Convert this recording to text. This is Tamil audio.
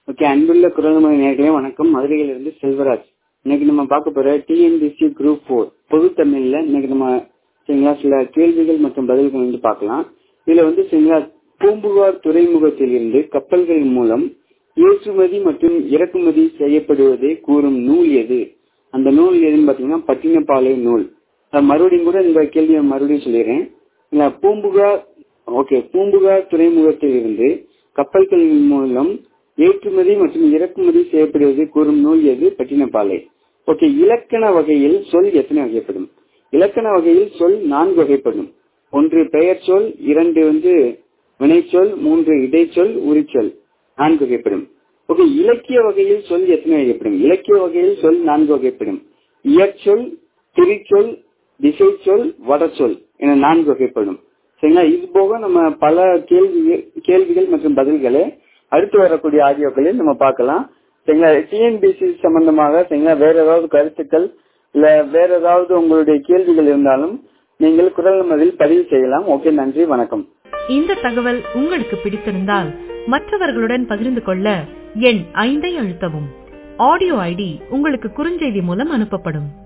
ஓகே அன்புள்ள குரல்மொழி நேர்களே வணக்கம் மதுரையிலிருந்து செல்வராஜ் இன்னைக்கு நம்ம பார்க்க போற டிஎன்பிசி குரூப் ஃபோர் பொது தமிழ்ல இன்னைக்கு நம்ம சரிங்களா சில கேள்விகள் மற்றும் பதில்கள் வந்து பார்க்கலாம் இதுல வந்து சரிங்களா பூம்புகார் துறைமுகத்தில் இருந்து கப்பல்கள் மூலம் ஏற்றுமதி மற்றும் இறக்குமதி செய்யப்படுவதை கூறும் நூல் எது அந்த நூல் எதுன்னு பாத்தீங்கன்னா பட்டினப்பாலை நூல் அது மறுபடியும் கூட இந்த கேள்வியை மறுபடியும் சொல்லிடுறேன் இல்ல பூம்புகார் ஓகே பூம்புகார் துறைமுகத்தில் இருந்து கப்பல்கள் மூலம் ஏற்றுமதி மற்றும் இறக்குமதி செய்யப்படுவது கூறும் நூல் எது பட்டினப்பாலை ஓகே இலக்கண வகையில் சொல் எத்தனை வகைப்படும் இலக்கண வகையில் சொல் நான்கு வகைப்படும் ஒன்று பெயர் சொல் இரண்டு வந்து வினைச்சொல் மூன்று இடைச்சொல் உரிச்சொல் நான்கு வகைப்படும் ஓகே இலக்கிய வகையில் சொல் எத்தனை வகைப்படும் இலக்கிய வகையில் சொல் நான்கு வகைப்படும் இயற்சொல் திரிச்சொல் திசை சொல் வடச்சொல் என நான்கு வகைப்படும் சரிங்களா இது போக நம்ம பல கேள்வி கேள்விகள் மற்றும் பதில்களை அடுத்து வரக்கூடிய ஆடியோக்களில் நம்ம பார்க்கலாம் சரிங்களா டிஎன்பிசி சம்பந்தமாக சரிங்களா வேற ஏதாவது கருத்துக்கள் இல்ல வேற ஏதாவது உங்களுடைய கேள்விகள் இருந்தாலும் நீங்கள் குரல் மதில் பதிவு செய்யலாம் ஓகே நன்றி வணக்கம் இந்த தகவல் உங்களுக்கு பிடித்திருந்தால் மற்றவர்களுடன் பகிர்ந்து கொள்ள எண் ஐந்தை அழுத்தவும் ஆடியோ ஐடி உங்களுக்கு குறுஞ்செய்தி மூலம் அனுப்பப்படும்